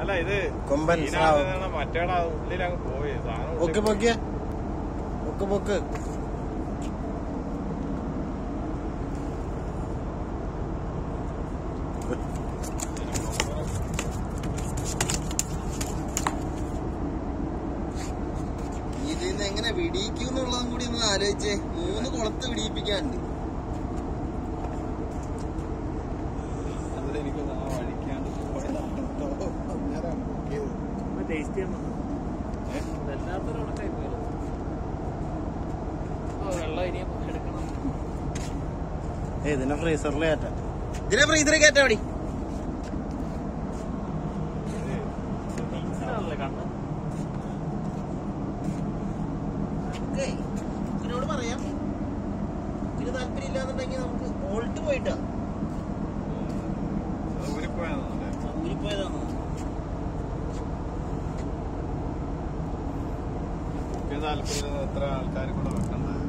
അല്ല ഇത് കൊമ്പൻ സ്രാവ്. ഇതിനകത്ത് മറ്റേടാ ഉള്ളിലങ്ങ് പോയി സാധനം ഉള്ളിൽ പൊക്ക് പോയി. പൊക്കിയ പൊക്ക് പൊക്ക് ഇതിന്ന് എങ്ങനെ വിടിയിക്കും എന്നുള്ളതും കൂടി ഒന്ന് ആലോചിച്ചേ മൂന്ന് കുളത്ത് വിടിയിപ്പിക്കാനുണ്ട് അതിൽ എനിക്ക് ആ വഴിക്കാണ്ട് പോയതാണ് കേട്ടോ. അന്നേരം പൊക്കിയത്. ടേസ്റ്റ് ചെയ്യാൻ ഏ? വല്ലാത്തൊരു ഉണക്കായി പോയത് ഓ വെള്ളം ഇനിയും എടുക്കണം ഏ ഇതിനെ ഫ്രീസറിൽ കയറ്റാം ഇതിനെ ഫ്രീസറിൽ കയറ്റാ മതി മനസ്സിലാണല്ലേ കണ്ണ് നമുക്കേ ഇതിനോട് പറയാം ഇതിന് താല്പര്യം ഇല്ലാന്നുണ്ടെങ്കിൽ നമുക്ക് ഓൾട്ട് പോയിട്ടാ അത് ഊരിപ്പോയതാണല്ലേ? ഊരിപ്പോയതാണ് പൊക്കിയ താല്പര്യം എത്ര ആൾക്കാർ കൂടെ വെക്കണ്ടത്